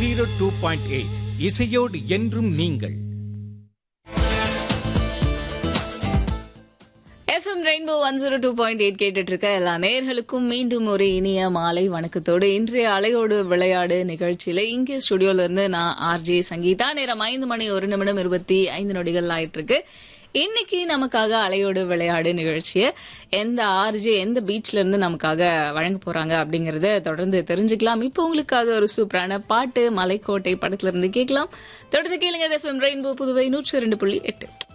zero two point eight இசையோடு என்றும் நீங்கள் FM rainbow one zero two point eight கேட்டுட்டு இருக்க எல்லா நேர்களுக்கும் மீண்டும் ஒரு இனிய மாலை வணக்கத்தோடு இன்றைய அலையோடு விளையாடு நிகழ்ச்சியில இங்கே ஸ்டுடியோல இருந்து நான் ஆர்ஜே சங்கீதா நேரம் ஐந்து மணி ஒரு நிமிடம் இருபத்தி ஐந்து நொடிகள் ஆயிட்டு இருக்கு இன்னைக்கு நமக்காக அலையோடு விளையாடு நிகழ்ச்சியை எந்த ஆர்ஜே எந்த பீச்ல இருந்து நமக்காக வழங்க போறாங்க அப்படிங்கறத தொடர்ந்து தெரிஞ்சுக்கலாம் இப்போ உங்களுக்காக ஒரு சூப்பரான பாட்டு மலைக்கோட்டை படத்துல இருந்து கேட்கலாம் தொடர்ந்து கேளுங்க எஃப்எம் ரெயின்போ புதுவை நூற்றி ரெண்டு புள்ளி எட்டு